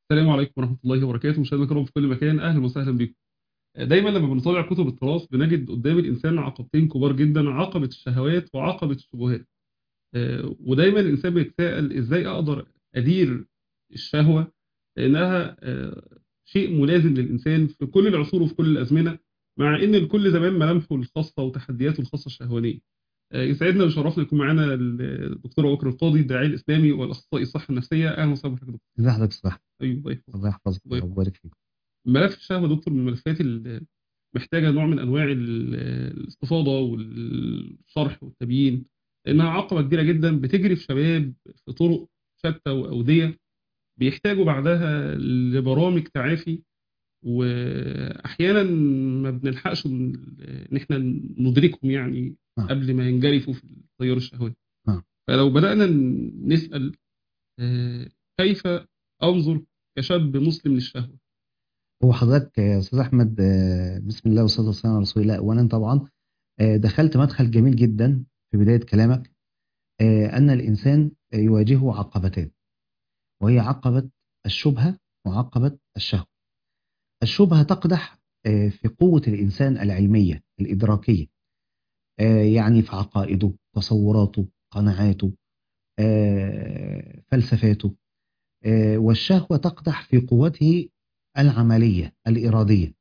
السلام عليكم ورحمة الله وبركاته مشاهدينا الكرام في كل مكان أهلا وسهلا بكم دايما لما بنطالع كتب التراث بنجد قدام الإنسان عقبتين كبار جدا عقبة الشهوات وعقبة الشبهات آه، ودايما الإنسان بيتساءل إزاي أقدر أدير الشهوة لأنها آه، شيء ملازم للإنسان في كل العصور وفي كل الأزمنة مع إن لكل زمان ملامحه الخاصة وتحدياته الخاصة الشهوانية آه، يسعدنا ويشرفنا يكون معانا الدكتور بكر القاضي الداعية الإسلامي والأخصائي الصحة النفسية أهلا وسهلا بحضرتك ازي حضرتك صح أيوه الله يحفظك الله يحفظك الله يحفظك. ويبارك فيك ملف الشهوة دكتور من الملفات اللي محتاجة نوع من أنواع ال- الاستفاضة والشرح والتبيين لأنها عقبة كبيرة جدا بتجري في شباب في طرق شتى وأودية بيحتاجوا بعدها لبرامج تعافي وأحيانا ما بنلحقش إن إن إحنا ندركهم يعني نعم. قبل ما ينجرفوا في التيار الشهواني نعم. فلو بدأنا نسأل آه، كيف أنظر كشاب مسلم للشهوة هو حضرتك يا استاذ احمد آه، بسم الله والصلاه والسلام على رسول الله اولا طبعا آه، دخلت مدخل جميل جدا في بدايه كلامك آه، ان الانسان يواجهه عقبتان وهي عقبه الشبهه وعقبه الشهوه الشبهه تقدح آه، في قوه الانسان العلميه الادراكيه آه، يعني في عقائده تصوراته قناعاته آه، فلسفاته آه، والشهوة تقدح في قوته العملية الإرادية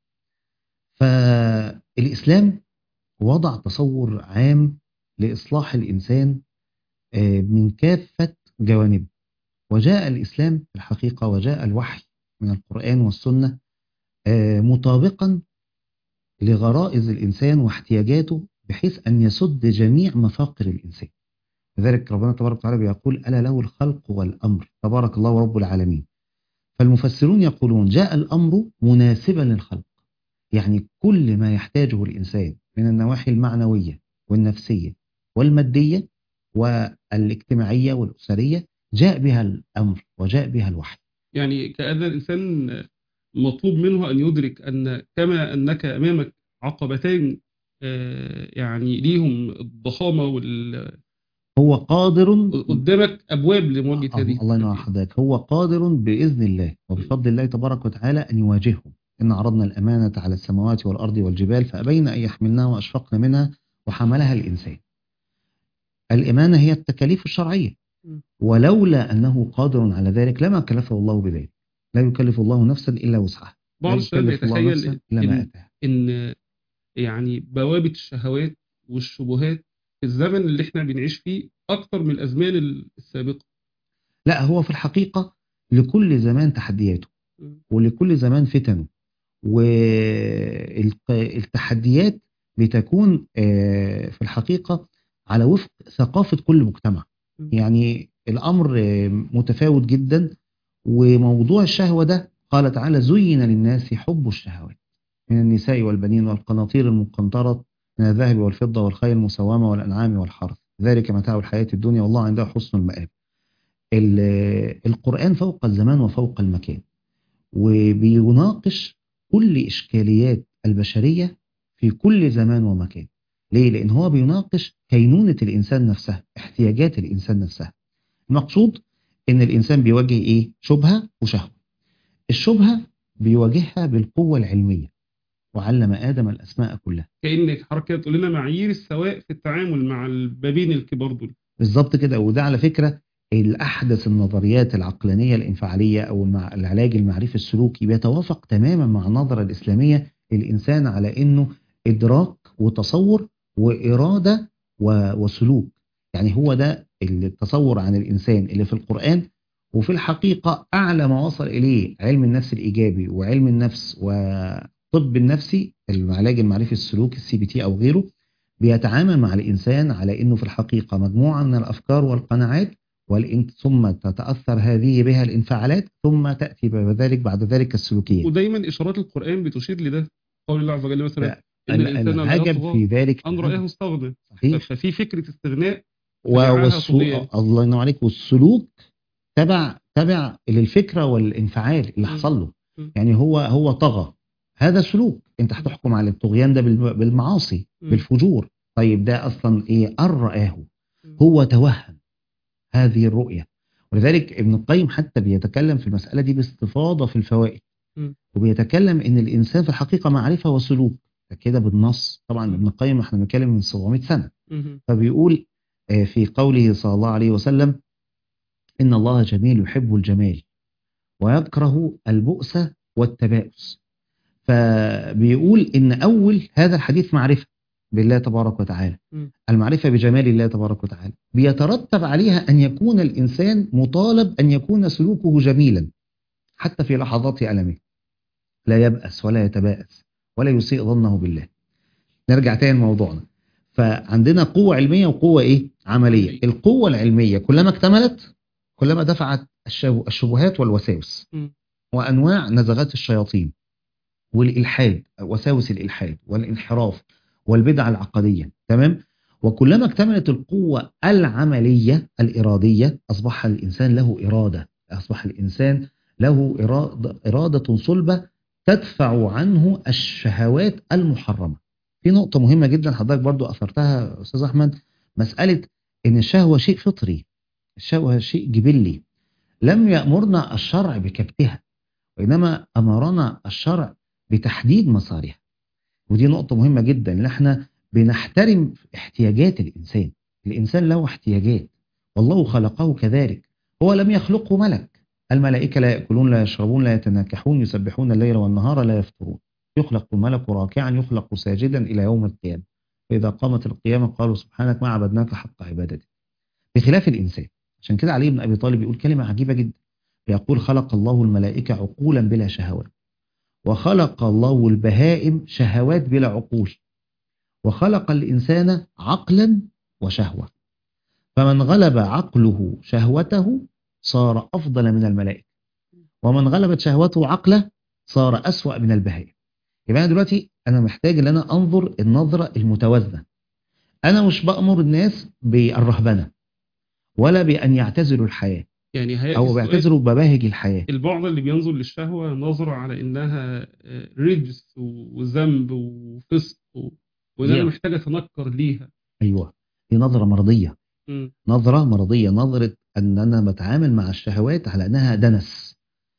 فالإسلام وضع تصور عام لإصلاح الإنسان آه، من كافة جوانبه وجاء الإسلام في الحقيقة وجاء الوحي من القرآن والسنة آه، مطابقا لغرائز الإنسان واحتياجاته بحيث أن يسد جميع مفاقر الإنسان لذلك ربنا تبارك وتعالى بيقول ألا له الخلق والأمر تبارك الله رب العالمين فالمفسرون يقولون جاء الأمر مناسبا للخلق يعني كل ما يحتاجه الإنسان من النواحي المعنوية والنفسية والمادية والاجتماعية والأسرية جاء بها الأمر وجاء بها الوحي يعني كأن الإنسان مطلوب منه أن يدرك أن كما أنك أمامك عقبتين آه، يعني ليهم الضخامة وال... هو قادر قدامك أبواب لمواجهة هذه الله ينور حضرتك هو قادر بإذن الله وبفضل الله تبارك وتعالى أن يواجههم إن عرضنا الأمانة على السماوات والأرض والجبال فأبين أن يحملنها وأشفقن منها وحملها الإنسان الإمانة هي التكاليف الشرعية م. ولولا أنه قادر على ذلك لما كلفه الله بذلك لا يكلف الله نفسا إلا وسعها بعض لا الشباب يكلف الله يتخيل نفسا إلا ما إن, أتاها إن يعني بوابة الشهوات والشبهات في الزمن اللي احنا بنعيش فيه أكتر من الأزمان السابقة لا هو في الحقيقة لكل زمان تحدياته م. ولكل زمان فتنه والتحديات بتكون آه، في الحقيقة على وفق ثقافة كل مجتمع م. يعني الأمر آه، متفاوت جدا وموضوع الشهوة ده قال تعالى زين للناس حب الشهوات من النساء والبنين والقناطير المقنطرة من الذهب والفضة والخيل المسومة والأنعام والحرث ذلك متاع الحياة الدنيا والله عنده حسن المآب ال- القرآن فوق الزمان وفوق المكان وبيناقش كل إشكاليات البشرية في كل زمان ومكان ليه؟ لأن هو بيناقش كينونة الإنسان نفسها احتياجات الإنسان نفسها المقصود إن الإنسان بيواجه إيه؟ شبهة وشهوة الشبهة بيواجهها بالقوة العلمية وعلم آدم الأسماء كلها كأنك حركة تقول لنا معايير السواء في التعامل مع البابين الكبار دول بالظبط كده وده على فكرة الأحدث النظريات العقلانية الانفعالية أو المع- العلاج المعرفي السلوكي بيتوافق تماما مع النظرة الإسلامية للإنسان على إنه إدراك وتصور وإرادة و- وسلوك يعني هو ده التصور عن الإنسان اللي في القرآن وفي الحقيقة أعلى ما وصل إليه علم النفس الإيجابي وعلم النفس وطب النفسي العلاج المعرفي السلوكي السي بي تي أو غيره بيتعامل مع الإنسان على أنه في الحقيقة مجموعة من الأفكار والقناعات والإن ثم تتأثر هذه بها الانفعالات ثم تأتي بذلك بعد ذلك السلوكيات ودايما إشارات القرآن بتشير لده قول الله عز وجل مثلا لا، إن ال- الإنسان لا العجب يطغى في ذلك أن رآه استغنى صحيح ففي فكرة استغناء و- تبعها والسو... طغيان. الله ينور عليك والسلوك تبع تبع للفكرة والانفعال اللي م. حصل له م. يعني هو هو طغى هذا سلوك انت هتحكم على الطغيان ده بالم- بالمعاصي م. بالفجور طيب ده اصلا ايه ان رآه م. هو توهم هذه الرؤية ولذلك ابن القيم حتى بيتكلم في المسألة دي باستفاضة في الفوائد م. وبيتكلم ان الانسان في الحقيقة معرفة وسلوك ده كده بالنص طبعا م. ابن القيم احنا بنتكلم من 700 سنة مهم. فبيقول آه، في قوله صلى الله عليه وسلم إن الله جميل يحب الجمال ويكره البؤس والتباؤس فبيقول إن أول هذا الحديث معرفة بالله تبارك وتعالى م. المعرفة بجمال الله تبارك وتعالى بيترتب عليها أن يكون الإنسان مطالب أن يكون سلوكه جميلا حتى في لحظات ألمه لا يبأس ولا يتباءس ولا يسيء ظنه بالله نرجع تاني لموضوعنا فعندنا قوة علمية وقوة إيه؟ عملية عملية. القوة العلمية كلما اكتملت كلما دفعت الشب- الشبهات والوساوس م. وأنواع نزغات الشياطين والإلحاد وساوس الإلحاد والانحراف والبدع العقدية تمام وكلما اكتملت القوة العملية الإرادية أصبح الإنسان له إرادة أصبح الإنسان له إرادة, إرادة صلبة تدفع عنه الشهوات المحرمة في نقطة مهمة جدا حضرتك برضو أثرتها أستاذ أحمد مسألة إن الشهوة شيء فطري الشهوة شيء جبلي لم يأمرنا الشرع بكبتها وإنما أمرنا الشرع بتحديد مسارها ودي نقطة مهمة جدا ان احنا بنحترم احتياجات الإنسان الإنسان له احتياجات والله خلقه كذلك هو لم يخلقه ملك الملائكة لا يأكلون لا يشربون لا يتناكحون يسبحون الليل والنهار لا يفترون يخلق الملك راكعا يخلق ساجدا إلى يوم القيامة فإذا قامت القيامة قالوا سبحانك ما عبدناك حق عبادتك بخلاف الإنسان عشان كده علي بن أبي طالب يقول كلمة عجيبة جدا يقول خلق الله الملائكة عقولا بلا شهوات وخلق الله البهائم شهوات بلا عقول وخلق الإنسان عقلا وشهوة فمن غلب عقله شهوته صار أفضل من الملائكة ومن غلبت شهوته عقله صار أسوأ من البهائم يبقى أنا دلوقتي أنا محتاج أن أنا أنظر النظرة المتوازنة أنا مش بأمر الناس بالرهبنة ولا بأن يعتزلوا الحياة يعني هي أو السؤال- بيعتزلوا بمباهج الحياة البعض اللي بينظر للشهوة نظرة على إنها آه، رجس وذنب وفسق و- وإن أنا Yeah. محتاج أتنكر ليها أيوة دي نظرة مرضية مم. نظرة مرضية نظرة أن أنا بتعامل مع الشهوات على أنها دنس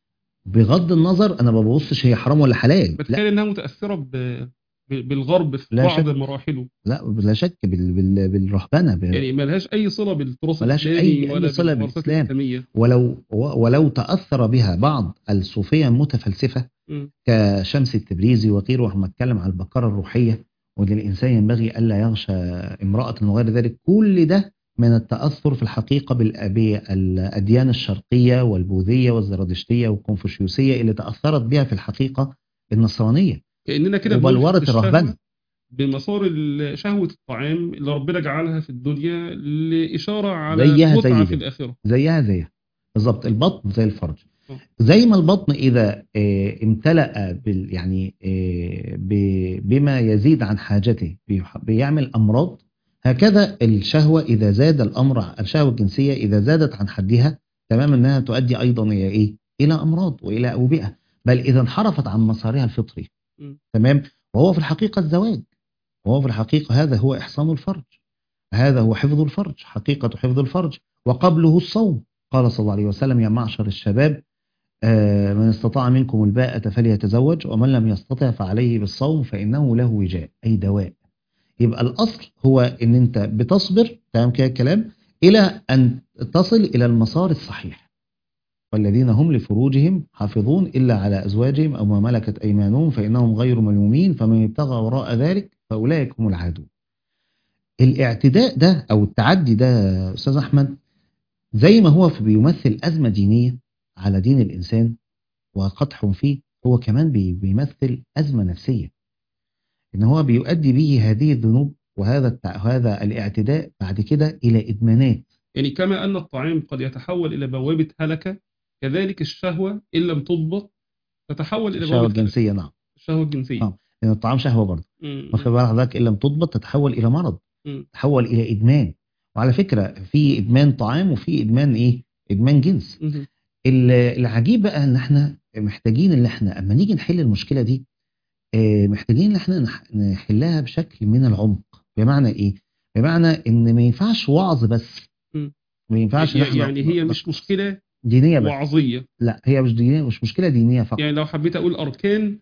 بغض النظر أنا ما ببصش هي حرام ولا حلال لا بتخيل إنها متأثرة ب- ب- بالغرب في لا بعض شك. مراحله لا بلا شك بال بال بالرهبنة ب- يعني ملهاش أي صلة بالتراث ملهاش الإسلامي أي- أي ولا صلة بالممارسات بالإسلام. الإسلامية ولو ولو تأثر بها بعض الصوفية المتفلسفة مم. كشمس التبريزي وغيره وهم اتكلم على البقرة الروحية وان الإنسان ينبغي ألا يغشى امرأة وغير ذلك كل ده من التأثر في الحقيقة بال- بالأديان الشرقية والبوذية والزرادشتية والكونفوشيوسية اللي تأثرت بها في الحقيقة النصرانية كأننا كده وبلورة بنلفت الشهوة الرهبنة. بمسار ال- شهوة الطعام اللي ربنا جعلها في الدنيا لإشارة على زيها متعة زي في ده. الآخرة زيها زيها بالظبط البطن زي الفرج آه. زي ما البطن إذا آه، امتلأ بال يعني آه، ب- بما يزيد عن حاجته بيح- بيعمل أمراض هكذا الشهوة إذا زاد الأمر الشهوة الجنسية إذا زادت عن حدها تمام أنها تؤدي أيضا إلى إيه؟ إلى أمراض وإلى أوبئة بل إذا انحرفت عن مسارها الفطري م. تمام وهو في الحقيقة الزواج وهو في الحقيقة هذا هو إحصان الفرج هذا هو حفظ الفرج حقيقة حفظ الفرج وقبله الصوم قال صلى الله عليه وسلم يا معشر الشباب آه، من استطاع منكم الباءة فليتزوج ومن لم يستطع فعليه بالصوم فإنه له وجاء أي دواء يبقى الأصل هو إن أنت بتصبر تمام كده الكلام إلى أن تصل إلى المسار الصحيح والذين هم لفروجهم حافظون إلا على أزواجهم أو ما ملكت أيمانهم فإنهم غير ملومين فمن ابتغى وراء ذلك فأولئك هم العادون الاعتداء ده أو التعدي ده يا أستاذ أحمد زي ما هو في- بيمثل أزمة دينية على دين الإنسان وقدح فيه هو كمان بي- بيمثل أزمة نفسية إن هو بيؤدي به هذه الذنوب وهذا التع... هذا الاعتداء بعد كده إلى إدمانات يعني كما أن الطعام قد يتحول إلى بوابة هلكة كذلك الشهوة إن لم تضبط تتحول إلى الشهوة بوابة هلكة. الجنسية نعم الشهوة الجنسية آه. لأن الطعام شهوة برضه مم. واخد بال حضرتك إن لم تضبط تتحول إلى مرض مم. تتحول إلى إدمان وعلى فكرة في إدمان طعام وفي إدمان إيه؟ إدمان جنس مم. ال- العجيب بقى ان احنا محتاجين ان احنا اما نيجي نحل المشكله دي آه، محتاجين ان احنا نح- نحلها بشكل من العمق بمعنى ايه بمعنى ان ما ينفعش وعظ بس م. ما ينفعش إن إحنا- يعني هي مش مشكلة دينيه بس وعظية لا هي مش دينيه مش مشكله دينيه فقط يعني لو حبيت أقول أركان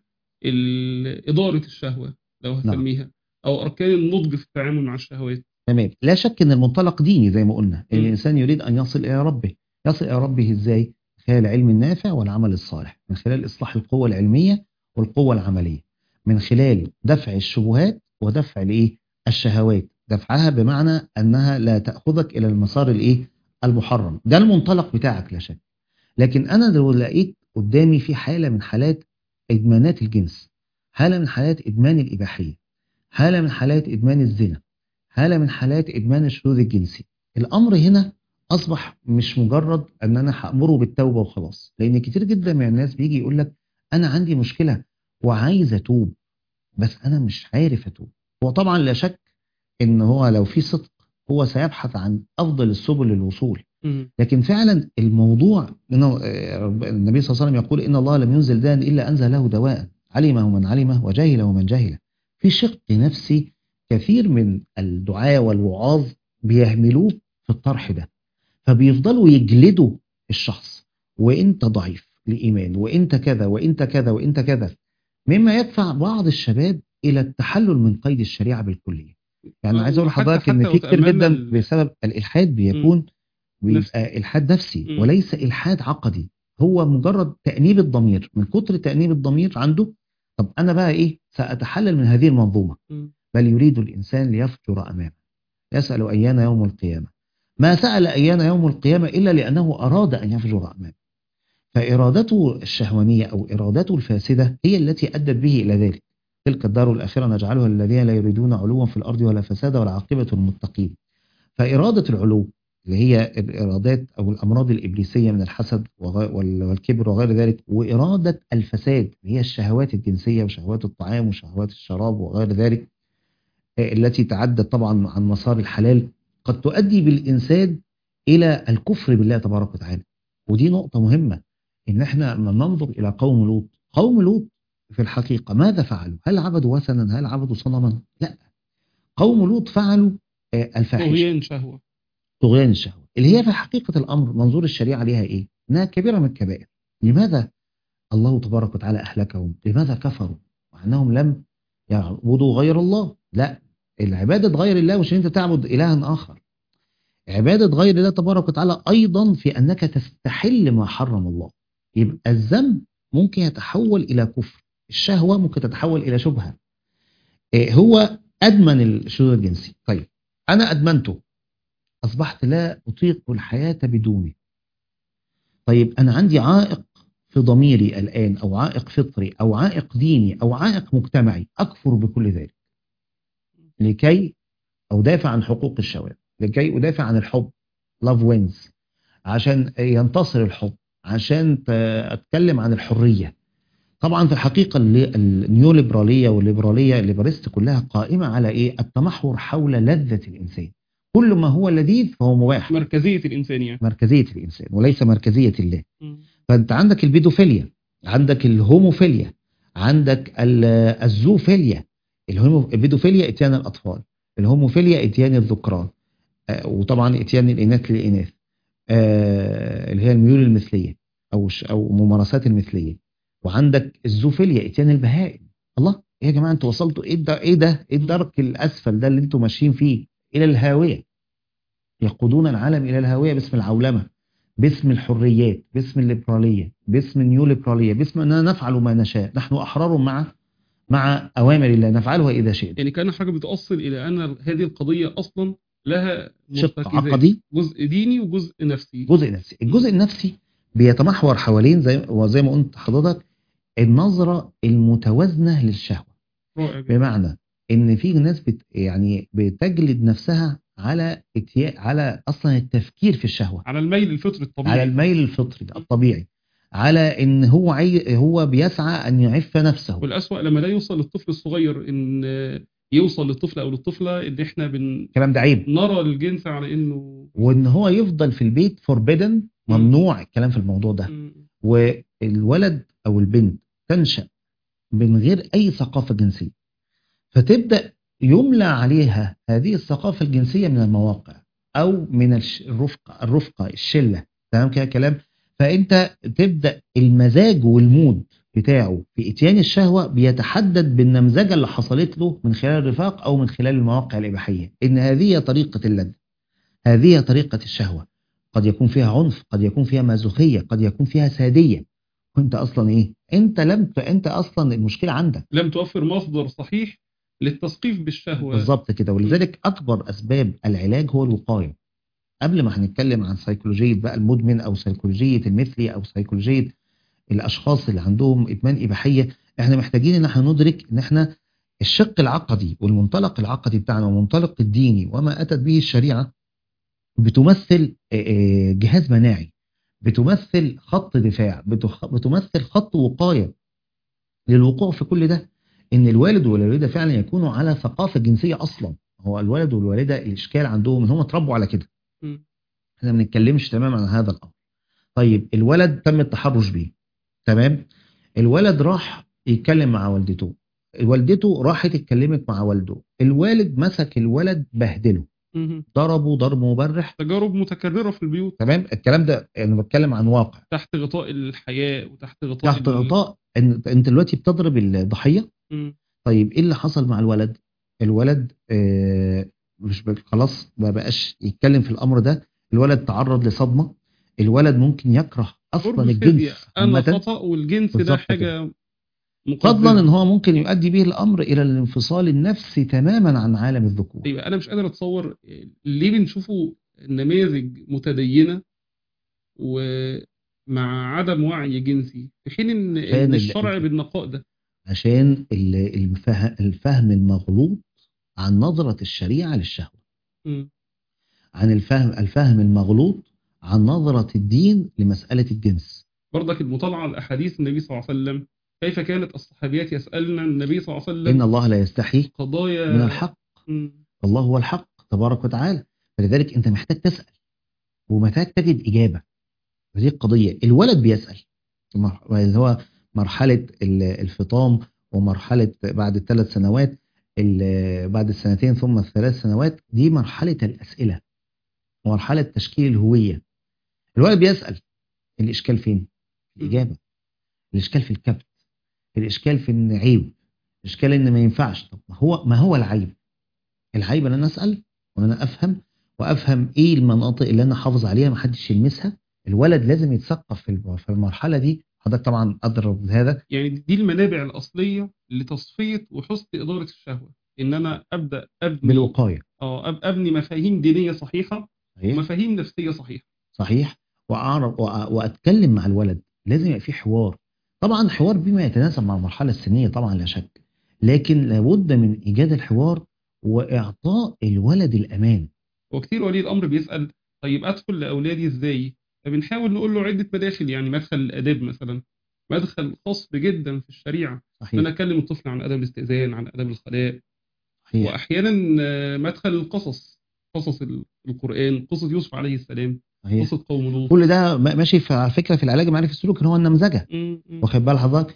ال- إدارة الشهوة لو هسميها أو أركان النضج في التعامل مع الشهوات تمام لا شك ان المنطلق ديني زي ما قلنا ان مم. الانسان يريد ان يصل الى ربه يصل الى ربه ازاي من خلال العلم النافع والعمل الصالح من خلال اصلاح القوه العلميه والقوه العمليه من خلال دفع الشبهات ودفع الايه الشهوات دفعها بمعنى انها لا تاخذك الى المسار الايه المحرم ده المنطلق بتاعك لا شك لكن انا لو لقيت قدامي في حاله من حالات ادمانات الجنس حاله من حالات ادمان الاباحيه حاله من حالات ادمان الزنا حالة من حالات إدمان الشذوذ الجنسي الأمر هنا أصبح مش مجرد أن أنا هأمره بالتوبة وخلاص لأن كتير جدا من الناس بيجي يقول لك أنا عندي مشكلة وعايز أتوب بس أنا مش عارف أتوب هو طبعا لا شك إن هو لو في صدق هو سيبحث عن أفضل السبل للوصول لكن فعلا الموضوع إنه آه، النبي صلى الله عليه وسلم يقول إن الله لم ينزل داء إلا أنزل له دواء علمه من علمه وجهله من جهله في شق نفسي كثير من الدعاة والوعاظ بيهملوه في الطرح ده فبيفضلوا يجلدوا الشخص وانت ضعيف الإيمان وانت كذا وانت كذا وانت كذا مما يدفع بعض الشباب إلى التحلل من قيد الشريعة بالكلية يعني آه، عايز أقول وحتى- لحضرتك إن حتى في كتير وتأملنا جدا ال- بسبب الإلحاد بيكون نفسي. بيبقى إلحاد نفسي مم. وليس إلحاد عقدي هو مجرد تأنيب الضمير من كتر تأنيب الضمير عنده طب أنا بقى إيه سأتحلل من هذه المنظومة مم. بل يريد الإنسان ليفجر أمامه يسأل أيان يوم القيامة ما سأل أيان يوم القيامة إلا لأنه أراد أن يفجر أمامه فإرادته الشهوانية أو إرادته الفاسدة هي التي أدت به إلى ذلك تلك الدار الآخرة نجعلها للذين لا يريدون علوا في الأرض ولا فسادا والعاقبة للمتقين فإرادة العلو اللي هي الإرادات أو الأمراض الإبليسية من الحسد وغ- وال- والكبر وغير ذلك وإرادة الفساد اللي هي الشهوات الجنسية وشهوات الطعام وشهوات الشراب وغير ذلك آه، التي تعدت طبعا عن مسار الحلال قد تؤدي بالإنسان إلى الكفر بالله تبارك وتعالى ودي نقطة مهمة إن إحنا لما ننظر إلى قوم لوط قوم لوط في الحقيقة ماذا فعلوا هل عبدوا وثنا هل عبدوا صنما لا قوم لوط فعلوا آه، الفاحشة طغيان شهوة طغيان الشهوة اللي هي في حقيقة الأمر منظور الشريعة ليها إيه؟ إنها كبيرة من الكبائر لماذا الله تبارك وتعالى أهلكهم؟ لماذا كفروا؟ مع أنهم لم يعبدوا غير الله لا العبادة غير الله مش إن أنت تعبد إلها آخر عبادة غير الله تبارك وتعالى أيضا في أنك تستحل ما حرم الله يبقى الذنب ممكن يتحول إلى كفر الشهوة ممكن تتحول إلى شبهة إيه هو أدمن الشذوذ الجنسي طيب أنا أدمنته أصبحت لا أطيق الحياة بدونه طيب أنا عندي عائق في ضميري الآن أو عائق فطري أو عائق ديني أو عائق مجتمعي أكفر بكل ذلك لكي أدافع عن حقوق الشباب لكي أدافع عن الحب love wins عشان ينتصر الحب عشان ت- أتكلم عن الحرية طبعا في الحقيقة اللي- النيوليبرالية والليبرالية الليبراليست كلها قائمة على إيه التمحور حول لذة الإنسان كل ما هو لذيذ فهو مباح مركزية الإنسان يعني مركزية الإنسان وليس مركزية الله مم. فأنت عندك البيدوفيليا عندك الهوموفيليا عندك ال- الزوفيليا الهومو- البيدوفيليا اتيان الأطفال الهوموفيليا اتيان الذكران آه، وطبعا اتيان الإناث للإناث آه، اللي هي الميول المثلية أو ش- أو ممارسات المثلية وعندك الزوفيليا اتيان البهائم الله إيه يا جماعة انتوا وصلتوا ايه ده ايه ده ايه الدرك الأسفل ده اللي انتوا ماشيين فيه إلى الهاوية يقودون العالم إلى الهاوية باسم العولمة باسم الحريات باسم الليبرالية باسم النيو ليبرالية باسم أننا نفعل ما نشاء نحن أحرار مع مع أوامر الله نفعلها إذا شئنا يعني كان حاجة بتوصل إلى أن هذه القضية أصلا لها شق مرتكزات. عقدي جزء ديني وجزء نفسي جزء نفسي الجزء النفسي بيتمحور حوالين زي وزي ما قلت حضرتك النظرة المتوازنة للشهوة رائع جدا. بمعنى ان في ناس بت يعني بتجلد نفسها على اتياء على اصلا التفكير في الشهوة على الميل الفطري الطبيعي على الميل الفطري الطبيعي على ان هو عاي... هو بيسعى ان يعف نفسه والأسوأ لما لا يوصل للطفل الصغير إن يوصل للطفل أو للطفلة إن إحنا بن... الكلام ده عيب نرى الجنس على إنه وان هو يفضل في البيت فوربيدن ممنوع الكلام في الموضوع ده مم. والولد او البنت تنشأ من غير اي ثقافة جنسية فتبدأ يملى عليها هذه الثقافة الجنسية من المواقع او من الش- الرفقه الرفقه الشله تمام كده كلام فانت تبدا المزاج والمود بتاعه في اتيان الشهوه بيتحدد بالنمذجه اللي حصلت له من خلال الرفاق او من خلال المواقع الاباحيه ان هذه هي طريقه اللذه هذه هي طريقه الشهوه قد يكون فيها عنف قد يكون فيها مازوخيه قد يكون فيها ساديه وانت اصلا ايه انت لم ت- انت اصلا المشكله عندك لم توفر مصدر صحيح للتثقيف بالشهوة بالظبط كده ولذلك اكبر اسباب العلاج هو الوقايه قبل ما هنتكلم عن سيكولوجيه بقى المدمن او سيكولوجيه المثلي او سيكولوجيه الاشخاص اللي عندهم ادمان اباحيه احنا محتاجين ان احنا ندرك ان احنا الشق العقدي والمنطلق العقدي بتاعنا والمنطلق الديني وما اتت به الشريعه بتمثل آه، آه، جهاز مناعي بتمثل خط دفاع بتخ- بتمثل خط وقايه للوقوع في كل ده ان الوالد والوالده فعلا يكونوا على ثقافه جنسيه اصلا هو الولد والوالده الاشكال عندهم ان هم اتربوا على كده مم. احنا ما بنتكلمش تماما عن هذا الامر طيب الولد تم التحرش بيه تمام الولد راح يتكلم مع والدته والدته راحت اتكلمت مع والده الوالد مسك الولد بهدله مم. ضربه ضرب مبرح تجارب متكررة في البيوت تمام الكلام ده انا بتكلم عن واقع تحت غطاء الحياء وتحت غطاء تحت ال- غطاء انت انت دلوقتي بتضرب الضحيه مم. طيب ايه اللي حصل مع الولد الولد آه مش ب- خلاص ما بقاش يتكلم في الامر ده الولد تعرض لصدمه الولد ممكن يكره قرب اصلا الفدية الجنس أنا عامة. خطأ والجنس ده بالظبط حاجة فضلا مقدسة. ان هو ممكن يؤدي به الامر الى الانفصال النفسي تماما عن عالم الذكور يبقى انا مش قادر اتصور ليه بنشوفه نماذج متدينه ومع عدم وعي جنسي في حين ان عشان إن ال- الشرع بالنقاء ده عشان ال- الفه- الفهم المغلوط عن نظرة الشريعة للشهوة مم. عن الفهم الفهم المغلوط عن نظرة الدين لمسألة الجنس برضك المطالعه الاحاديث النبي صلى الله عليه وسلم كيف كانت الصحابيات يسالن النبي صلى الله عليه إن وسلم الله لا يستحي قضايا من الحق مم. الله هو الحق تبارك وتعالى فلذلك أنت محتاج تسأل ومحتاج تجد إجابة هذه القضية الولد بيسأل مر- اللي هو مرحلة ال- الفطام ومرحلة بعد الثلاث سنوات ال- بعد السنتين ثم الثلاث سنوات دي مرحلة الأسئلة ومرحلة تشكيل الهوية الولد بيسأل الإشكال فين؟ الإجابة الإشكال في الكبت الإشكال في إن عيب الإشكال إن ما ينفعش طب ما هو ما هو العيب؟ العيب إن أنا أسأل وإن أنا أفهم وأفهم إيه المناطق اللي أنا حافظ عليها محدش يلمسها الولد لازم يتثقف في الم- في المرحلة دي حضرتك طبعا أضرب هذا يعني دي المنابع الاصليه لتصفيه وحسن اداره الشهوه ان انا ابدا ابني بالوقاية اه أب- ابني مفاهيم دينيه صحيحه صحيح ومفاهيم نفسيه صحيحه صحيح وأعرف وأ- وأتكلم مع الولد لازم يبقى في حوار طبعا حوار بما يتناسب مع المرحلة السنية طبعا لا شك لكن لابد من إيجاد الحوار وإعطاء الولد الأمان وكتير ولي الامر بيسال طيب ادخل لاولادي ازاي فبنحاول نقول له عده مداخل يعني مدخل الاداب مثلا مدخل خاص جدا في الشريعه ان صحيح انا اكلم الطفل عن اداب الاستئذان عن اداب الخلاء صحيح واحيانا آه، مدخل القصص قصص ال- القران قصه يوسف عليه السلام صحيح قصه قوم لوط كل ده ما- ماشي في على فكرة في العلاج المعرفي السلوك ان هو النمذجة م- م- واخد بال حضرتك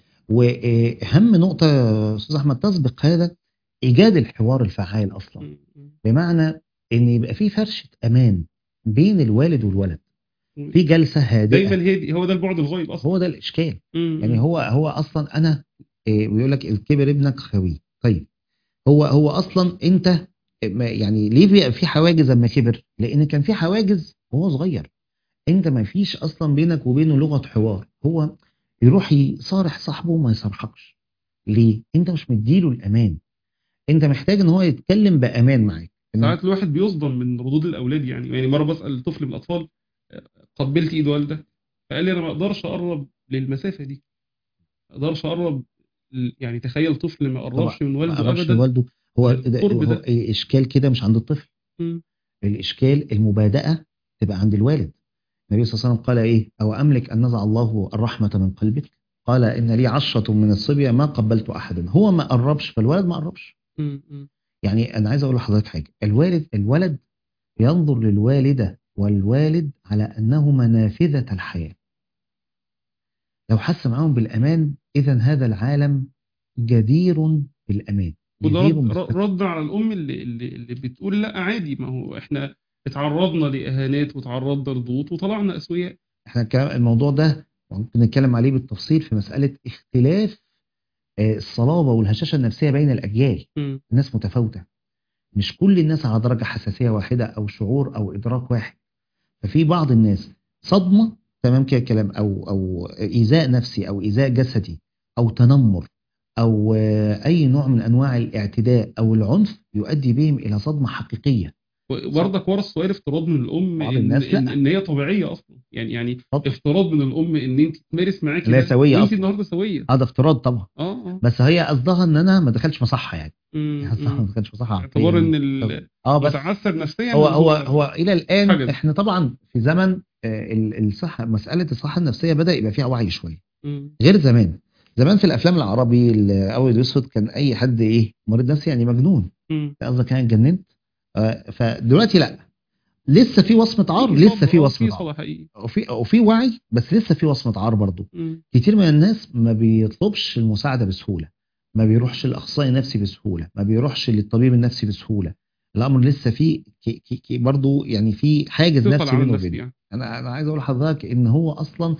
واهم نقطة يا استاذ احمد تسبق هذا ايجاد الحوار الفعال اصلا م- م- بمعنى ان يبقى في فرشة امان بين الوالد والولد م. في جلسة هادئة دايما هادي هو ده البعد الغايب اصلا هو ده الاشكال م- يعني م. هو هو اصلا انا إيه بيقول لك الكبر ابنك خوي طيب هو هو اصلا انت ما- يعني ليه بيبقى في حواجز لما كبر لان كان في حواجز وهو صغير انت ما فيش اصلا بينك وبينه لغه حوار هو يروح يصارح صاحبه وما يصارحكش ليه انت مش مديله الامان انت محتاج ان هو يتكلم بامان معاك إن- ساعات الواحد بيصدم من ردود الاولاد يعني يعني مره بسال طفل من الاطفال آه، قبلت ايد والدك فقال لي انا ما اقدرش اقرب للمسافه دي ما اقدرش اقرب ل- يعني تخيل طفل ما قربش من ما والده قربش من ابدا والده هو ده القرب هو ده. اشكال كده مش عند الطفل م- الإشكال المبادئة تبقى عند الوالد النبي صلى الله عليه وسلم قال إيه أو أملك أن نزع الله الرحمة من قلبك قال إن لي عشرة من الصبية ما قبلت أحدا هو ما قربش فالولد ما قربش م- م. يعني أنا عايز أقول لحضرتك حاجة الوالد الولد ينظر للوالدة والوالد على أنهما نافذة الحياة لو حس معاهم بالأمان إذا هذا العالم جدير بالأمان وده جدير رد, بالفتح. رد على الام اللي, اللي اللي بتقول لا عادي ما هو احنا اتعرضنا لإهانات وتعرضنا لضغوط وطلعنا أسوياء احنا الكلام الموضوع ده ممكن نتكلم عليه بالتفصيل في مسألة اختلاف آه، الصلابة والهشاشة النفسية بين الأجيال مم. الناس متفاوتة مش كل الناس على درجة حساسية واحدة أو شعور أو إدراك واحد ففي بعض الناس صدمة تمام كده كلام أو أو إيذاء نفسي أو إيذاء جسدي أو تنمر أو آه، أي نوع من أنواع الاعتداء أو العنف يؤدي بهم إلى صدمة حقيقية وبرضك ورا السؤال افتراض من الأم بعض إن, الناس إن, لأ. إن هي طبيعية أصلا يعني يعني اتفضل. افتراض من الأم إن أنت تمارس معاكي لا ده سوية وأنت أصلا. النهاردة سوية هذا افتراض طبعا اه اه بس هي قصدها ان انا ما دخلش مصحة يعني مم، قصدها ما مم. دخلش مصحة اعتبار عقلية. ان ال- اه بس متعثر نفسيا هو هو هو الى الان حجز. احنا طبعا في زمن آه، ال- الصحه مساله الصحه النفسيه بدا يبقى فيها وعي شويه مم. غير زمان زمان في الافلام العربي الابيض والاسود كان اي حد ايه مريض نفسي يعني مجنون مم. قصدك يعني اتجننت آه، فدلوقتي لا لسه في وصمه عار لسه في صبر، وصمه في عار صلاح حقيقي وفي وفي وعي بس لسه في وصمه عار برضه مم. كتير من الناس ما بيطلبش المساعده بسهوله ما بيروحش للاخصائي النفسي بسهوله ما بيروحش للطبيب النفسي بسهوله الامر لسه فيه كي كي كي برضه يعني في حاجز ثقل نفسي على بينه النفس وبينه يعني انا انا عايز اقول لحضرتك ان هو اصلا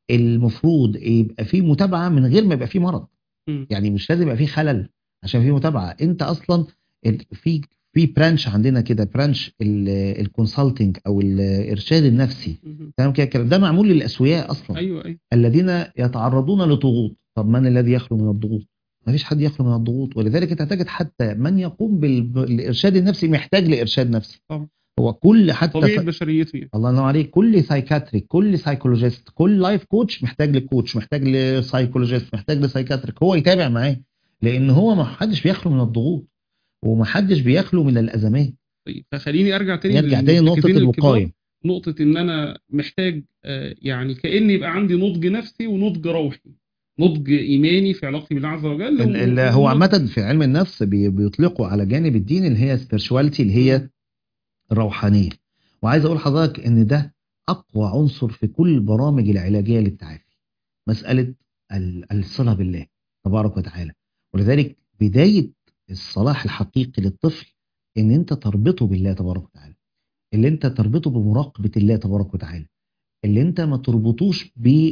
المفروض يبقى فيه متابعه من غير ما يبقى فيه مرض مم. يعني مش لازم يبقى فيه خلل عشان فيه متابعه انت اصلا ال- في في برانش عندنا كده برانش الكونسلتنج او الارشاد النفسي مم. تمام كده الكلام ده معمول للاسوياء اصلا ايوه ايوه الذين يتعرضون لضغوط طب من الذي يخلو من الضغوط ما فيش حد يخلو من الضغوط ولذلك انت هتجد حتى من يقوم بال- بالارشاد النفسي محتاج لارشاد نفسي طبعا. هو كل حتى طبيعه ف... بشريته يعني الله ينور عليك كل سايكاتريك كل سايكولوجيست كل لايف كوتش محتاج لكوتش محتاج لسايكولوجيست محتاج لسايكاتريك هو يتابع معاه لان هو ما حدش بيخلو من الضغوط وما حدش بيخلو من الازمات طيب فخليني ارجع تاني يرجع تاني لنقطه للمركزين الكبار. الوقايه نقطه ان انا محتاج آه، يعني كأن يبقى عندي نضج نفسي ونضج روحي نضج ايماني في علاقتي بالله عز وجل ال- ال- و- هو ونضج- عامة في علم النفس بي- بيطلقوا على جانب الدين اللي هي spirituality اللي هي الروحانية وعايز اقول لحضرتك ان ده اقوى عنصر في كل البرامج العلاجية للتعافي مسألة ال- الصلة بالله تبارك وتعالى ولذلك بداية الصلاح الحقيقي للطفل ان انت تربطه بالله تبارك وتعالى اللي انت تربطه بمراقبة الله تبارك وتعالى اللي انت ما تربطوش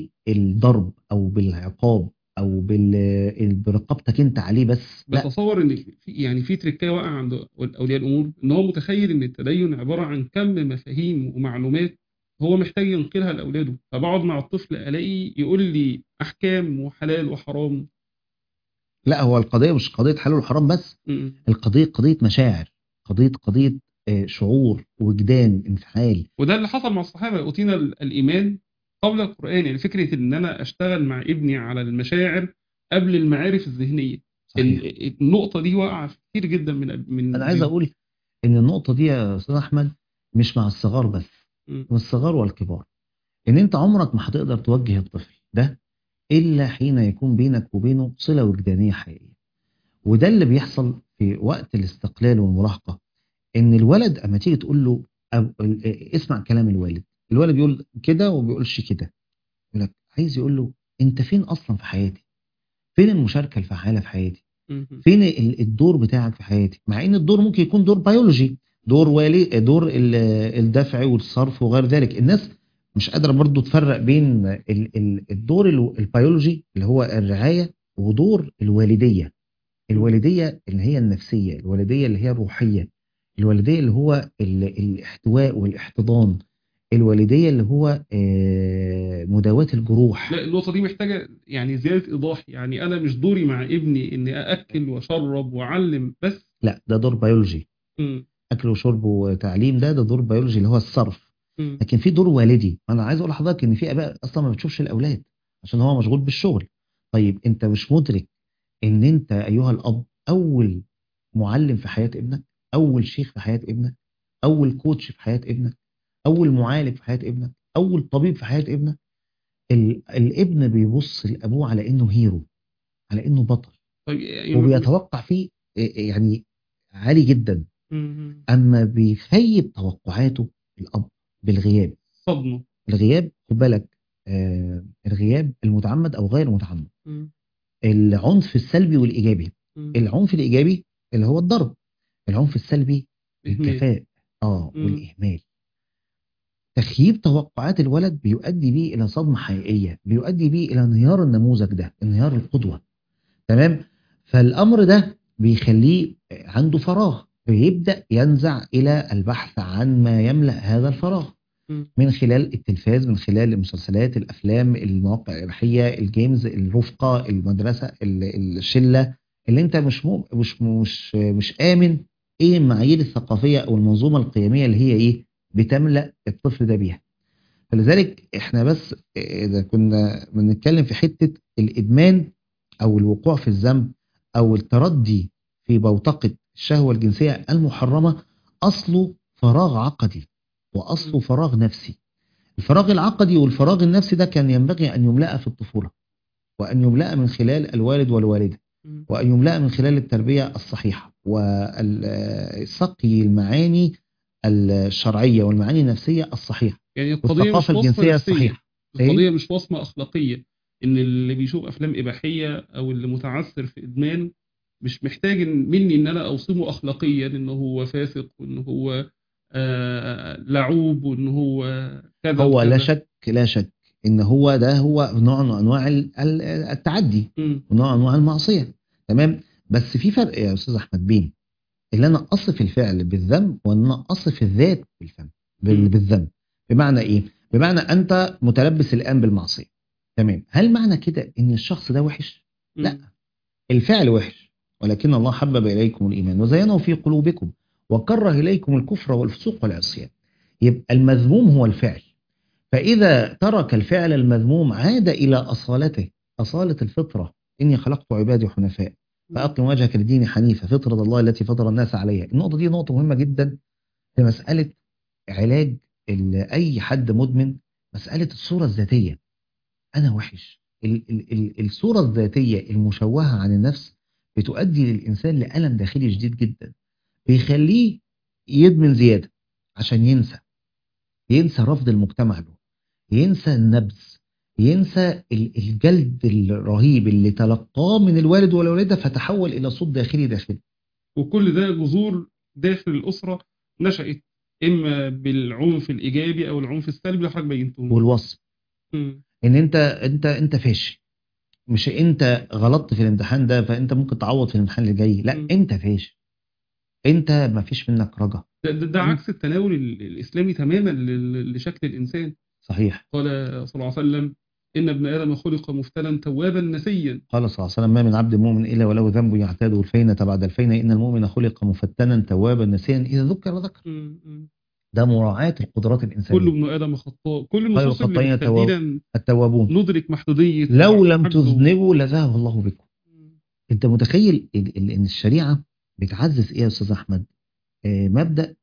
بالضرب او بالعقاب او بال- برقبتك انت عليه بس لا بتصور ان في يعني في تركايه واقعه عند اولياء الامور ان هو متخيل ان التدين عباره عن كم مفاهيم ومعلومات هو محتاج ينقلها لاولاده فبقعد مع الطفل الاقي يقول لي احكام وحلال وحرام لا هو القضية مش قضية حلال وحرام بس م- القضية قضية مشاعر قضية قضية آه، شعور وجدان انفعال وده اللي حصل مع الصحابه اوتينا ال- الايمان قبل القران يعني فكره ان انا اشتغل مع ابني على المشاعر قبل المعارف الذهنيه صحيح. ال- النقطه دي واقعه في كتير جدا من من انا عايز اقول ان النقطة دي يا استاذ احمد مش مع الصغار بس م- والصغار والكبار ان انت عمرك ما هتقدر توجه الطفل ده الا حين يكون بينك وبينه صلة وجدانية حقيقية وده اللي بيحصل في وقت الاستقلال والمراهقة ان الولد اما تيجي تقول له أو ال- اسمع كلام الوالد الولد بيقول كده وما بيقولش كده يقول لك عايز يقول له انت فين اصلا في حياتي فين المشاركة الفعالة في حياتي م- فين ال- الدور بتاعك في حياتي مع ان الدور ممكن يكون دور بيولوجي دور والي دور ال- الدفع والصرف وغير ذلك الناس مش قادره برضو تفرق بين ال- ال- الدور ال- البيولوجي اللي هو الرعايه ودور الوالديه الوالديه اللي هي النفسيه الوالديه اللي هي الروحيه الوالديه اللي هو ال- الاحتواء والاحتضان الوالديه اللي هو آه، مداواه الجروح لا النقطة دي محتاجة يعني زيادة إيضاح يعني أنا مش دوري مع ابني إني أأكل وأشرب وأعلم بس لا ده دور بيولوجي مم. اكل وشرب وتعليم ده ده دور بيولوجي اللي هو الصرف مم. لكن في دور والدي انا عايز اقول لحضرتك ان في اباء اصلا ما بتشوفش الاولاد عشان هو مشغول بالشغل طيب انت مش مدرك ان انت ايها الاب اول معلم في حياه ابنك اول شيخ في حياه ابنك اول كوتش في حياه ابنك اول معالج في حياه ابنك اول طبيب في حياه ابنك ال... الابن بيبص لابوه على انه هيرو على انه بطل طيب يعني وبيتوقع فيه إيه، يعني عالي جدا مم. اما بيخيب توقعاته الاب بالغياب صدمة الغياب خد بالك آه الغياب المتعمد او غير متعمد مم. العنف السلبي والايجابي مم. العنف الايجابي اللي هو الضرب العنف السلبي إهمال. الجفاء اه مم. والاهمال تخييب توقعات الولد بيؤدي بيه الى صدمه حقيقيه بيؤدي بيه الى انهيار النموذج ده انهيار القدوه تمام فالامر ده بيخليه عنده فراغ فيبدا ينزع الى البحث عن ما يملا هذا الفراغ مم. من خلال التلفاز من خلال المسلسلات الافلام المواقع الاباحيه الجيمز الرفقه المدرسه ال- الشله اللي انت مش مو مش مش مش امن ايه المعايير الثقافيه او المنظومه القيميه اللي هي ايه بتملا الطفل ده بيها فلذلك احنا بس اذا كنا بنتكلم في حته الادمان او الوقوع في الذنب او التردي في بوتقه الشهوه الجنسيه المحرمه اصله فراغ عقدي واصله م. فراغ نفسي الفراغ العقدي والفراغ النفسي ده كان ينبغي ان يملأ في الطفوله وان يملأ من خلال الوالد والوالده مم. وأن يملأ من خلال التربية الصحيحة والسقي المعاني الشرعية والمعاني النفسية الصحيحة يعني القضية مش والثقافة وصمة الجنسية نفسية الصحيحة القضية مش وصمة أخلاقية إن اللي بيشوف أفلام إباحية أو اللي متعثر في إدمان مش محتاج إن- مني إن أنا أوصمه أخلاقيا إن هو فاسق وإن هو آه لعوب وإن هو كذا هو لا وكذا. شك لا شك إن هو ده هو نوع من أنواع ال- ال- التعدي مم. ونوع من أنواع المعصية تمام بس في فرق يا أستاذ أحمد بين اللي أنا أصف الفعل بالذنب وأن أنا أصف الذات بالفم بال- مم. بالذنب بمعنى إيه؟ بمعنى أنت متلبس الآن بالمعصية تمام هل معنى كده إن الشخص ده وحش؟ لا. مم. الفعل وحش ولكن الله حبب إليكم الإيمان وزينه في قلوبكم وكره إليكم الكفر والفسوق والعصيان يبقى المذموم هو الفعل فإذا ترك الفعل المذموم عاد إلى أصالته أصالة الفطرة إني خلقت عبادي حنفاء فأقم وجهك للدين حنيفة فطرة الله التي فطر الناس عليها النقطة دي نقطة مهمة جدا في مسألة علاج ال- أي حد مدمن مسألة الصورة الذاتية أنا وحش ال ال ال الصورة الذاتية المشوهة عن النفس بتؤدي للإنسان لألم داخلي شديد جدا بيخليه يدمن زيادة عشان ينسى ينسى رفض المجتمع له ينسى النبذ ينسى ال- الجلد الرهيب اللي تلقاه من الوالد والوالدة فتحول إلى صوت داخلي داخلي وكل ده جذور داخل الأسرة نشأت إما بالعنف الإيجابي أو العنف السلبي اللي حضرتك بينتهم والوصف مم. ان انت انت انت فاشل مش انت غلطت في الامتحان ده فانت ممكن تعوض في الامتحان اللي جاي لا م. انت فاشل انت ما فيش منك رجا ده, ده, ده مم. عكس التناول ال- الإسلامي تماما لل- لشكل الإنسان صحيح قال صلى الله عليه وسلم إن ابن آدم خلق مفتنا توابا نسيا قال صلى الله عليه وسلم ما من عبد مؤمن الا وله ذنب يعتاده الفينة بعد الفينة ان المؤمن خلق مفتنا توابا نسيا اذا ذكر ذكر مم. مم. ده مراعاة القدرات كل الانسانيه ابن آدم خطاء كل خير النصوص اللي الخطائين التواب. تحديدا التوابون ندرك محدودية لو لم عبده. تذنبوا لذهب الله بكم مم. انت متخيل ال- ال- ان الشريعه بتعزز ايه يا استاذ احمد آه، مبدا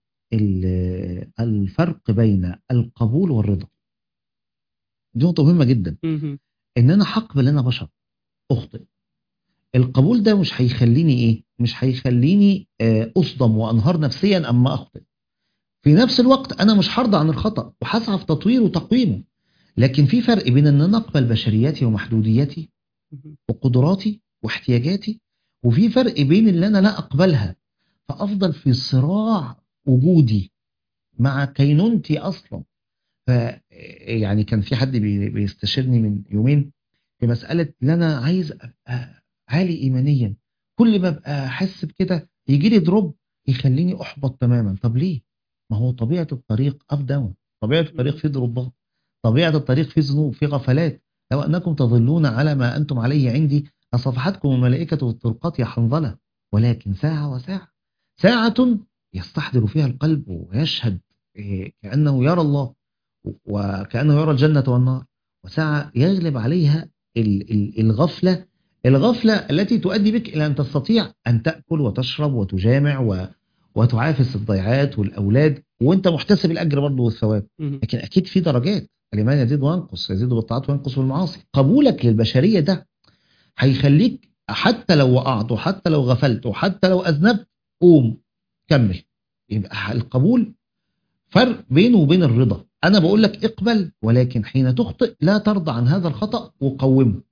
ال- الفرق بين القبول والرضا دي نقطه مهمه جدا مم. ان انا هقبل انا بشر اخطئ القبول ده مش هيخليني ايه مش هيخليني آه، اصدم وانهار نفسيا اما اخطئ في نفس الوقت انا مش هرضى عن الخطا وهسعى في تطويره وتقويمه لكن في فرق بين ان انا اقبل بشرياتي ومحدودياتي مم. وقدراتي واحتياجاتي وفي فرق بين اللي انا لا اقبلها فافضل في صراع وجودي مع كينونتي اصلا ف يعني كان في حد بي- بيستشيرني من يومين في مساله ان انا عايز ابقى عالي ايمانيا كل ما ابقى احس بكده يجي لي دروب يخليني احبط تماما طب ليه ما هو طبيعه الطريق اب داون طبيعه الطريق فيه دروبات طبيعه الطريق فيه ذنوب فيه غفلات لو انكم تظلون على ما انتم عليه عندي لصفحتكم الملائكه والطرقات يا حنظله ولكن ساعه وساعه ساعه يستحضر فيها القلب ويشهد إيه، كانه يرى الله وكانه يرى الجنه والنار وساعه يغلب عليها ال- ال- الغفله الغفله التي تؤدي بك الى ان تستطيع ان تاكل وتشرب وتجامع و وتعافس الضيعات والاولاد وانت محتسب الاجر برضه والثواب مم. لكن اكيد في درجات الايمان يزيد وينقص يزيد بالطاعات وينقص بالمعاصي قبولك للبشريه ده هيخليك حتى لو وقعت وحتى لو غفلت وحتى لو اذنبت قوم كمل يبقى القبول فرق بينه وبين الرضا انا بقول لك اقبل ولكن حين تخطئ لا ترضى عن هذا الخطا وقومه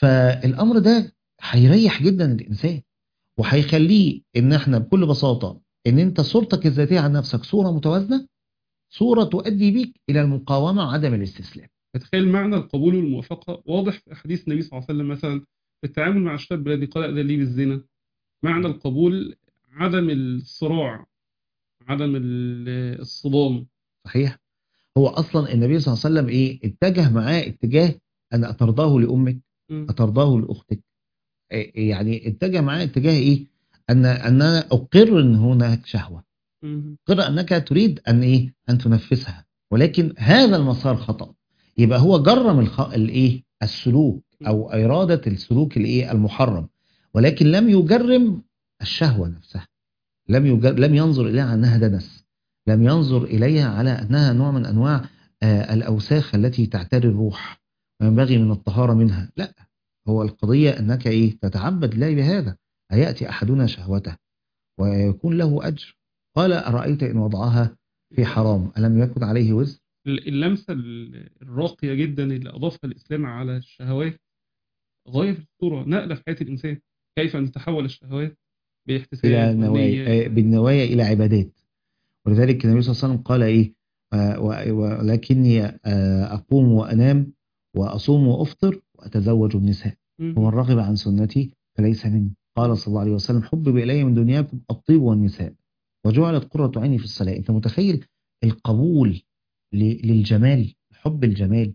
فالامر ده هيريح جدا الانسان وهيخليه ان احنا بكل بساطه ان انت صورتك الذاتيه عن نفسك صوره متوازنه صوره تؤدي بيك الى المقاومه وعدم الاستسلام فتخيل معنى القبول والموافقة واضح في أحاديث النبي صلى الله عليه وسلم مثلا في التعامل مع الشاب الذي قال أذن لي بالزنا معنى القبول عدم الصراع عدم ال- الصدام صحيح هو اصلا النبي صلى الله عليه وسلم ايه اتجه معاه اتجاه ان اترضاه لامك مم. اترضاه لاختك إيه يعني اتجه معاه اتجاه ايه ان ان انا اقر ان هناك شهوه مم. اقر انك تريد ان ايه ان تنفسها ولكن هذا المسار خطا يبقى هو جرم الخ... الايه السلوك او اراده السلوك الايه المحرم ولكن لم يجرم الشهوه نفسها لم يجر... لم ينظر اليها على انها دنس لم ينظر اليها على انها نوع من انواع آه الاوساخ التي تعتري الروح وينبغي من الطهاره منها لا هو القضيه انك ايه تتعبد الله بهذا هياتي احدنا شهوته ويكون له اجر قال ارايت ان وضعها في حرام الم يكن عليه وزر اللمسة ال- الراقية جدا اللي أضافها الإسلام على الشهوات غاية في الصورة نقلة في حياة الإنسان كيف أن تتحول الشهوات باحتساب الى نوايا ونية آه، بالنوايا الى عبادات ولذلك النبي صلى الله عليه وسلم قال ايه آه، و- ولكني آه، اقوم وانام واصوم وافطر واتزوج النساء مم. ومن رغب عن سنتي فليس مني قال صلى الله عليه وسلم حبب الي من دنياكم الطيب والنساء وجعلت قرة عيني في الصلاة انت متخيل القبول ل- للجمال حب الجمال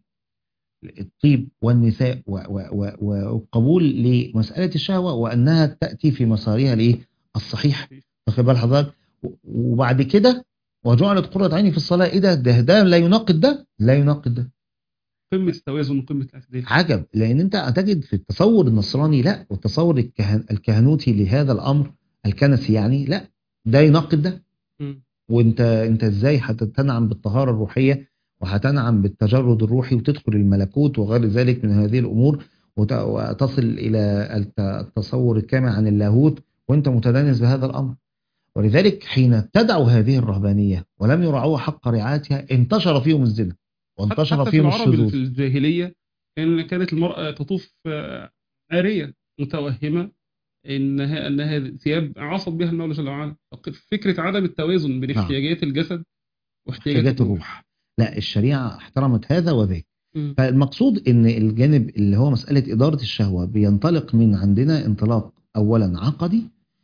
الطيب والنساء و- و- و- والقبول لمسألة الشهوة وأنها تأتي في مسارها الإيه الصحيح واخد بال حضرتك و- وبعد كده وجعلت قرة عيني في الصلاة إيه ده ده, ده لا يناقض ده لا يناقض ده قمة التوازن وقمة الاعتدال عجب لان انت هتجد في التصور النصراني لا والتصور الكهن الكهنوتي لهذا الامر الكنسي يعني لا ده يناقض ده مم. وانت انت ازاي هتنعم بالطهاره الروحيه وهتنعم بالتجرد الروحي وتدخل الملكوت وغير ذلك من هذه الامور وت- وتصل الى الت- التصور الكامل عن اللاهوت وانت متدنس بهذا الامر ولذلك حين ابتدعوا هذه الرهبانيه ولم يرعوها حق رعايتها انتشر فيهم الزنا وانتشر حتى في فيهم العرب الشذوذ في الجاهلية كان كانت المرأة تطوف آه، عارية متوهمة إنها أنها ثياب عصت بها المولى جل وعلا فكرة عدم التوازن بين نعم. احتياجات الجسد واحتياجات احتياجات الروح لا الشريعه احترمت هذا وذاك مم. فالمقصود ان الجانب اللي هو مسألة إدارة الشهوة بينطلق من عندنا انطلاق أولا عقدي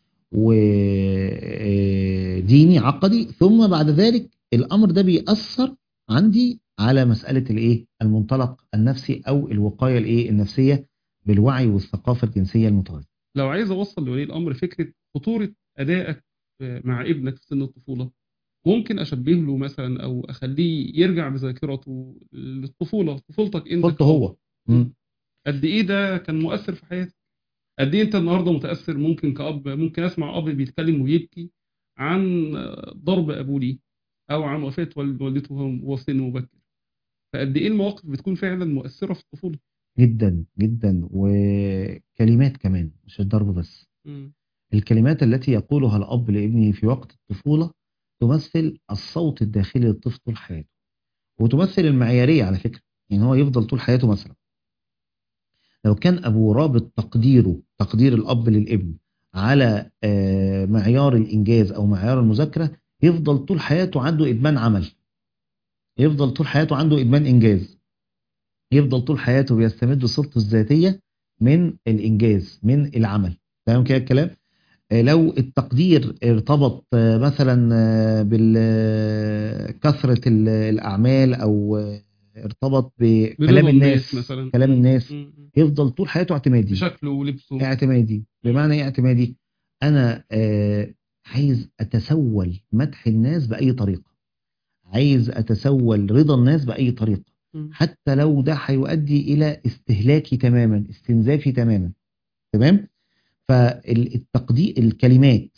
وديني عقدي ثم بعد ذلك الأمر ده بيأثر عندي على مسألة الإيه المنطلق النفسي أو الوقاية الإيه النفسية بالوعي والثقافة الجنسية المتوازنة لو عايز أوصل لولي الأمر فكرة خطورة أدائك آه، مع ابنك في سن الطفولة ممكن أشبه له مثلا أو أخليه يرجع بذاكرته للطفولة طفولتك أنت قلت هو مم. قد ايه ده كان مؤثر في حياتك قد ايه انت النهارده متاثر ممكن كاب ممكن اسمع اب بيتكلم ويبكي عن ضرب ابوه ليه او عن وفاه والد- والدته وهو وهو في سن مبكر فقد ايه المواقف بتكون فعلا مؤثره في الطفوله جدا جدا وكلمات كمان مش الضرب بس مم. الكلمات التي يقولها الأب لابنه في وقت الطفولة تمثل الصوت الداخلي للطفل طول حياته وتمثل المعيارية على فكرة يعني هو يفضل طول حياته مثلا لو كان أبوه رابط تقديره تقدير الأب للابن على آه، معيار الإنجاز أو معيار المذاكرة يفضل طول حياته عنده إدمان عمل يفضل طول حياته عنده إدمان إنجاز يفضل طول حياته بيستمد صورته الذاتية من الإنجاز من العمل تمام كده الكلام آه، لو التقدير ارتبط آه، مثلا آه، بكثرة الأعمال أو آه، ارتبط بكلام برضا الناس مثلا كلام الناس مم. يفضل طول حياته اعتمادي بشكله ولبسه اعتمادي بمعنى ايه اعتمادي انا آه عايز اتسول مدح الناس باي طريقه عايز اتسول رضا الناس باي طريقه مم. حتى لو ده هيؤدي الى استهلاكي تماما استنزافي تماما تمام فالتقدير الكلمات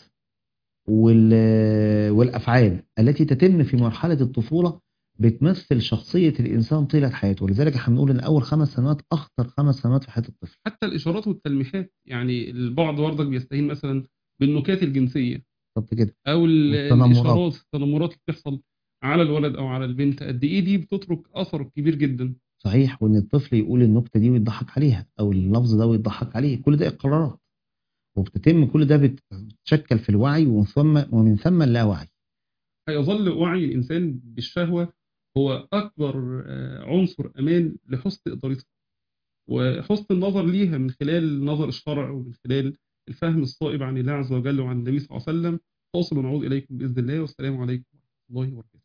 وال- والافعال التي تتم في مرحله الطفوله بتمثل شخصيه الانسان طيله حياته ولذلك احنا بنقول ان اول خمس سنوات اخطر خمس سنوات في حياه الطفل حتى الاشارات والتلميحات يعني البعض برضك بيستهين مثلا بالنكات الجنسيه بالظبط كده او ال- والتنمرات. الاشارات التنمرات اللي بتحصل على الولد او على البنت قد ايه دي بتترك اثر كبير جدا صحيح وان الطفل يقول النكته دي ويضحك عليها او اللفظ ده ويضحك عليه كل ده اقرارات وبتتم كل ده بتشكل في الوعي ومن ثم ومن ثم اللاوعي هيظل وعي الإنسان بالشهوة هو أكبر آه، عنصر أمان لحسن إدارتها وحسن النظر ليها من خلال نظر الشرع ومن خلال الفهم الصائب عن الله عز وجل وعن النبي صلى الله عليه وسلم فاصل ونعود إليكم بإذن الله والسلام عليكم ورحمة الله وبركاته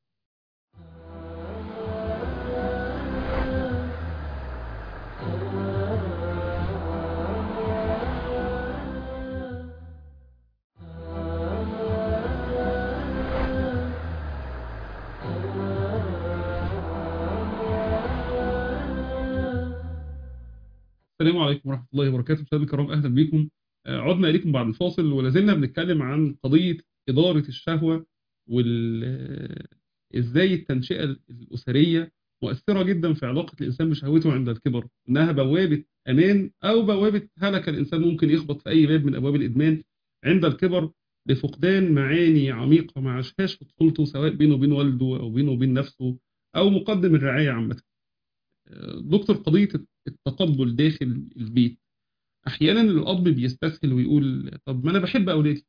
السلام عليكم ورحمة الله وبركاته مشاهدينا الكرام أهلا بكم آه، عدنا إليكم بعد الفاصل ولازلنا بنتكلم عن قضية إدارة الشهوة وال آه، إزاي التنشئة الأسرية مؤثرة جدا في علاقة الإنسان بشهوته عند الكبر إنها بوابة أمان أو بوابة هلكة الإنسان ممكن يخبط في أي باب من أبواب الإدمان عند الكبر لفقدان معاني عميقة ما عاشهاش في طفولته سواء بينه وبين والده أو بينه وبين نفسه أو مقدم الرعاية عامة آه، دكتور قضية التقبل داخل البيت احيانا الاب بيستسهل ويقول طب ما انا بحب اولادي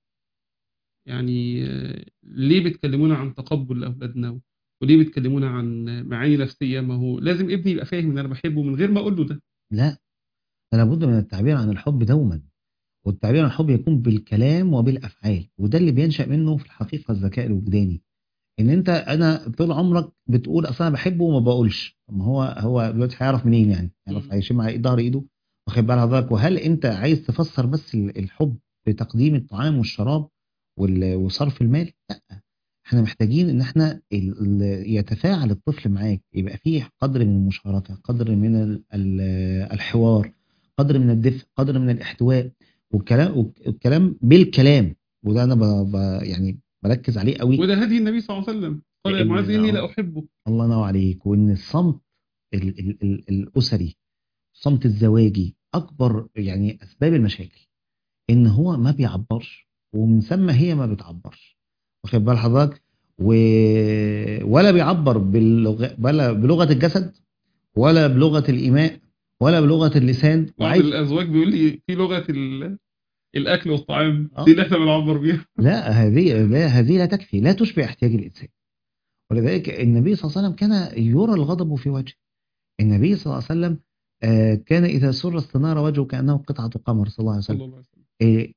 يعني آه، ليه بتكلمونا عن تقبل اولادنا وليه بتكلمونا عن معاني نفسيه ما هو لازم ابني يبقى فاهم ان انا بحبه من غير ما اقول له ده لا فلا بد من التعبير عن الحب دوما والتعبير عن الحب يكون بالكلام وبالافعال وده اللي بينشا منه في الحقيقه الذكاء الوجداني ان انت انا طول عمرك بتقول اصل انا بحبه وما بقولش طب ما هو هو دلوقتي هيعرف منين يعني يعرف مم. هيشم على ظهر ايده واخد بال حضرتك وهل انت عايز تفسر بس ال- الحب بتقديم الطعام والشراب وال- وصرف المال لا احنا محتاجين ان احنا ال- ال- يتفاعل الطفل معاك يبقى فيه قدر من المشاركه قدر من ال- ال- الحوار قدر من الدفء قدر من الاحتواء والكلام والكلام بالكلام وده انا ب ب يعني بركز عليه قوي وده هدي النبي صلى الله عليه وسلم قال يا لأن- معاذ اني آه. لا احبه الله ينور عليك وان الصمت ال ال ال الاسري الصمت الزواجي اكبر يعني اسباب المشاكل ان هو ما بيعبرش ومن ثم هي ما بتعبرش واخد بال حضرتك و... ولا بيعبر باللغه ولا بلغه الجسد ولا بلغه الايماء ولا بلغه اللسان بعض وعايز الازواج بيقول لي في لغه ال- الاكل والطعام آه. دي اللي احنا بنعبر بيها لا هذه لا هذه لا تكفي لا تشبع احتياج الانسان ولذلك النبي صلى الله عليه وسلم كان يرى الغضب في وجهه النبي صلى الله عليه وسلم آه، كان إذا سر استنار وجهه كأنه قطعة قمر صلى الله عليه صلى وسلم الله عليه وسلم إيه،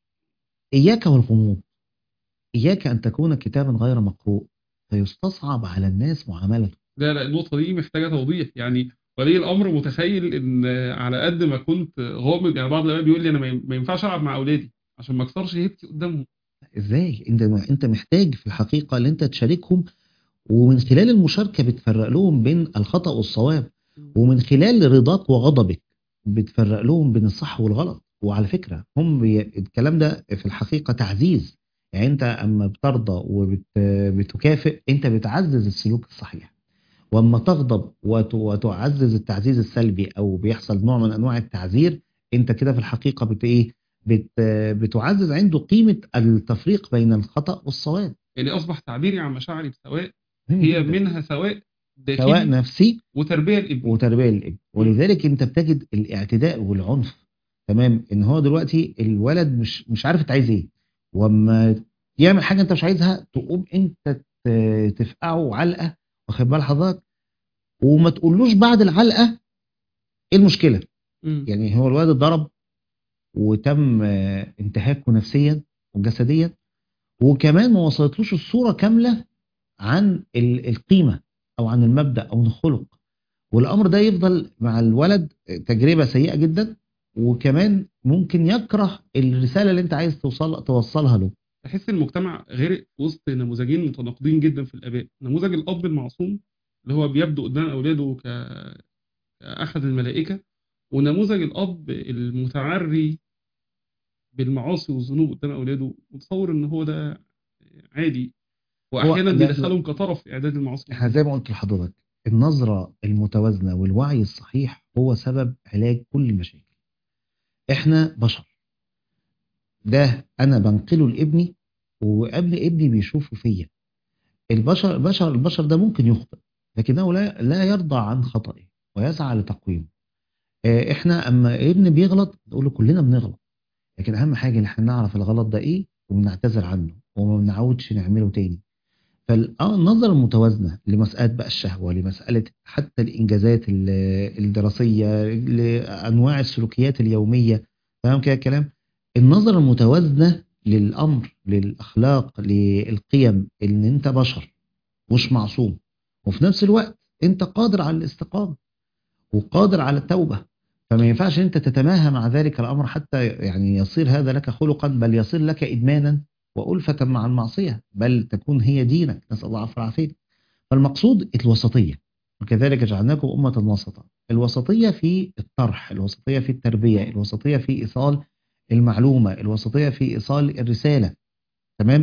إياك والغموض إياك أن تكون كتابا غير مقروء فيستصعب على الناس معاملته لا لا النقطة دي محتاجة توضيح يعني ولي الأمر متخيل إن على قد ما كنت غامض يعني بعض الآباء بيقول لي أنا ما ين- ما ينفعش ألعب مع أولادي عشان ما أكسرش هيبتي قدامهم إزاي أنت أنت محتاج في الحقيقة أن أنت تشاركهم ومن خلال المشاركة بتفرق لهم بين الخطأ والصواب ومن خلال رضاك وغضبك بتفرق لهم بين الصح والغلط وعلى فكرة هم بي... الكلام ده في الحقيقة تعزيز يعني انت اما بترضى وبتكافئ انت بتعزز السلوك الصحيح واما تغضب وت... وتعزز التعزيز السلبي او بيحصل نوع من انواع التعذير انت كده في الحقيقة بت ايه بت... بتعزز عنده قيمة التفريق بين الخطأ والصواب يعني أصبح تعبيري عن مشاعري بسواء هي منها سواء داخلي سواء نفسي وتربية الابن وتربيه للابن ولذلك انت بتجد الاعتداء والعنف تمام ان هو دلوقتي الولد مش مش عارف انت عايز ايه واما يعمل حاجه انت مش عايزها تقوم انت ت- تفقعه علقه واخد بال حضرتك وما تقولوش بعد العلقه ايه المشكله مم. يعني هو الولد اتضرب وتم آه، انتهاكه نفسيا وجسديا وكمان ما وصلتلوش الصوره كامله عن ال- القيمه او عن المبدا او الخلق والامر ده يفضل مع الولد تجربه سيئه جدا وكمان ممكن يكره الرساله اللي انت عايز توصل توصلها له بحس المجتمع غرق في وسط نموذجين متناقضين جدا في الآباء نموذج الأب المعصوم اللي هو بيبدو قدام أولاده ك... كأحد الملائكة ونموذج الأب المتعري بالمعاصي والذنوب قدام أولاده متصور إن هو ده عادي وأحيانا لا- بيدخلهم كطرف في إعداد المعاصي احنا زي ما قلت لحضرتك النظره المتوازنه والوعي الصحيح هو سبب علاج كل المشاكل احنا بشر ده انا بنقله لابني وقبل ابني بيشوفه فيا البشر البشر البشر ده ممكن يخطئ لكنه لا لا يرضى عن خطئه ويسعى لتقويمه آه، احنا اما ابن بيغلط نقول له كلنا بنغلط لكن اهم حاجه ان احنا نعرف الغلط ده ايه وبنعتذر عنه وما بنعودش نعمله تاني فالنظرة المتوازنة لمسألة بقى الشهوة لمسألة حتى الإنجازات ال- الدراسية لأنواع السلوكيات اليومية تمام كده الكلام النظرة المتوازنة للأمر للأخلاق للقيم إن أنت بشر مش معصوم وفي نفس الوقت أنت قادر على الاستقامة وقادر على التوبة فما ينفعش أنت تتماهى مع ذلك الأمر حتى يعني يصير هذا لك خلقا بل يصير لك إدمانا وألفة مع المعصية بل تكون هي دينك نسأل الله العفو والعافية فالمقصود الوسطية وكذلك جعلناكم أمة وسطا الوسطية في الطرح الوسطية في التربية الوسطية في إيصال المعلومة الوسطية في إيصال الرسالة تمام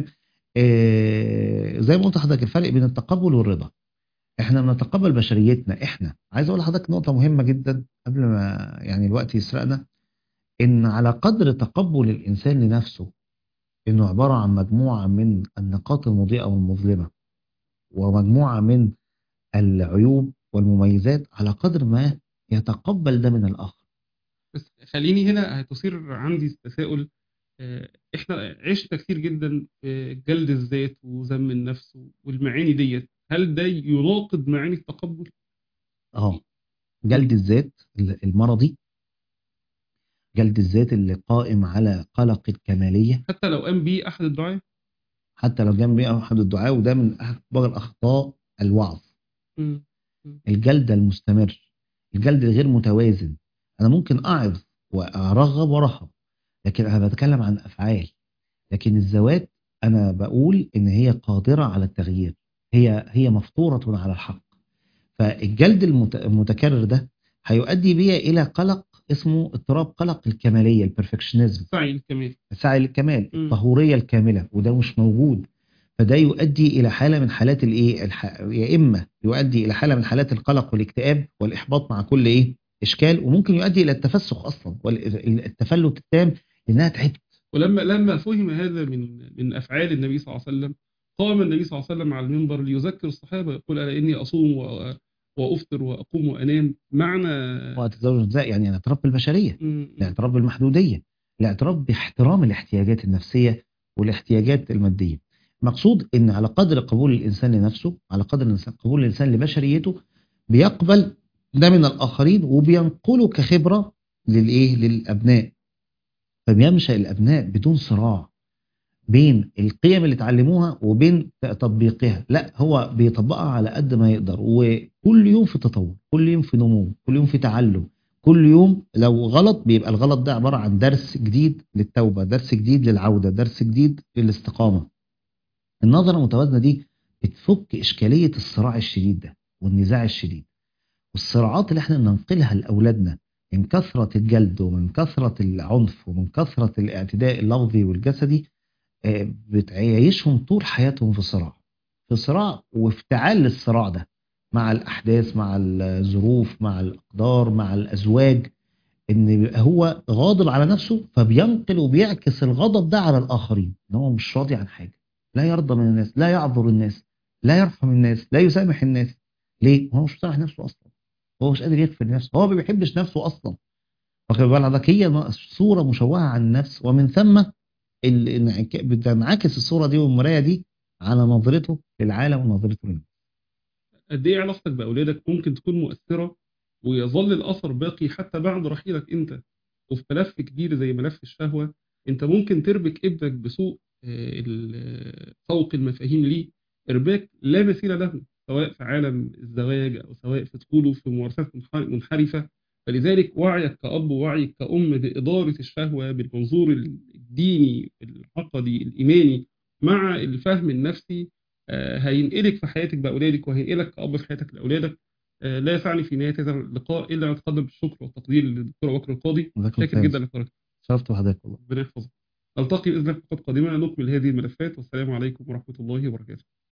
آه زي ما قلت لحضرتك الفرق بين التقبل والرضا احنا بنتقبل بشريتنا احنا عايز اقول لحضرتك نقطة مهمة جدا قبل ما يعني الوقت يسرقنا ان على قدر تقبل الانسان لنفسه انه عبارة عن مجموعة من النقاط المضيئة والمظلمة ومجموعة من العيوب والمميزات على قدر ما يتقبل ده من الآخر بس خليني هنا هتصير عندي تساؤل آه، احنا عشنا كتير جدا في جلد الذات وذم النفس والمعاني ديت هل ده يناقض معاني التقبل؟ اه جلد الذات المرضي جلد الذات اللي قائم على قلق الكمالية حتى لو قام بيه احد الدعاة حتى لو جنب بيه أحد الدعاء وده من أكبر الأخطاء الوعظ مم. الجلد المستمر الجلد الغير متوازن أنا ممكن أعظ وأرغب وأرهب لكن أنا بتكلم عن أفعال لكن الذوات أنا بقول إن هي قادرة على التغيير هي هي مفطورة على الحق فالجلد المت- المتكرر ده هيؤدي بيا إلى قلق اسمه اضطراب قلق الكمالية البرفكشنزم سعي الكمال السعي للكمال مم. الطهورية الكاملة وده مش موجود فده يؤدي إلى حالة من حالات الإيه الح... يا إما يؤدي إلى حالة من حالات القلق والاكتئاب والإحباط مع كل إيه إشكال وممكن يؤدي إلى التفسخ أصلا والتفلت التام لأنها تعبت ولما لما فهم هذا من من افعال النبي صلى الله عليه وسلم قام النبي صلى الله عليه وسلم على المنبر ليذكر الصحابه يقول الا اني اصوم و- وافطر واقوم وانام معنى وتزوج النساء يعني الاعتراف بالبشرية مم. الاعتراف بالمحدودية الاعتراف باحترام الاحتياجات النفسية والاحتياجات المادية مقصود ان على قدر قبول الانسان لنفسه على قدر الإنسان- قبول الانسان لبشريته بيقبل ده من الاخرين وبينقله كخبرة للايه للابناء فبينشأ الابناء بدون صراع بين القيم اللي اتعلموها وبين تطبيقها لا هو بيطبقها على قد ما يقدر وكل يوم في تطور كل يوم في نمو كل يوم في تعلم كل يوم لو غلط بيبقى الغلط ده عبارة عن درس جديد للتوبة درس جديد للعودة درس جديد للاستقامة النظرة المتوازنة دي بتفك إشكالية الصراع الشديد ده والنزاع الشديد والصراعات اللي احنا بننقلها لأولادنا من كثرة الجلد ومن كثرة العنف ومن كثرة الاعتداء اللفظي والجسدي آه، بتعيشهم طول حياتهم في صراع في صراع وافتعال للصراع ده مع الأحداث مع الظروف مع الأقدار مع الأزواج إن بيبقى هو غاضب على نفسه فبينقل وبيعكس الغضب ده على الآخرين إن هو مش راضي عن حاجة لا يرضى من الناس لا يعذر الناس لا يرحم الناس لا يسامح الناس ليه؟ هو مش مسامح نفسه أصلا هو مش قادر يغفر نفسه هو ما بيحبش نفسه أصلا واخد بال حضرتك هي صورة مشوهة عن النفس ومن ثم ال- انعكا- بتنعكس الصورة دي والمراية دي على نظرته للعالم ونظرته للناس قد ايه علاقتك باولادك ممكن تكون مؤثره ويظل الاثر باقي حتى بعد رحيلك انت وفي ملف كبير زي ملف الشهوه انت ممكن تربك ابنك بسوء آه، ال- فوق المفاهيم ليه ارباك لا مثيل له سواء في عالم الزواج او سواء في دخوله في ممارسات منح- منحرفه فلذلك وعيك كأب ووعيك كأم بإدارة الشهوة بالمنظور الديني العقدي الإيماني مع الفهم النفسي آه، هينقلك في حياتك بأولادك وهينقلك كأب في حياتك لأولادك آه، لا يسعني في نهاية هذا اللقاء إلا أن أتقدم بالشكر والتقدير للدكتور بكر القاضي جزاك الله شاكر خير. جدا لحضرتك شرفت بحضرتك والله ربنا يحفظك نلتقي بإذن الله في حلقات قادمة نكمل هذه الملفات والسلام عليكم ورحمة الله وبركاته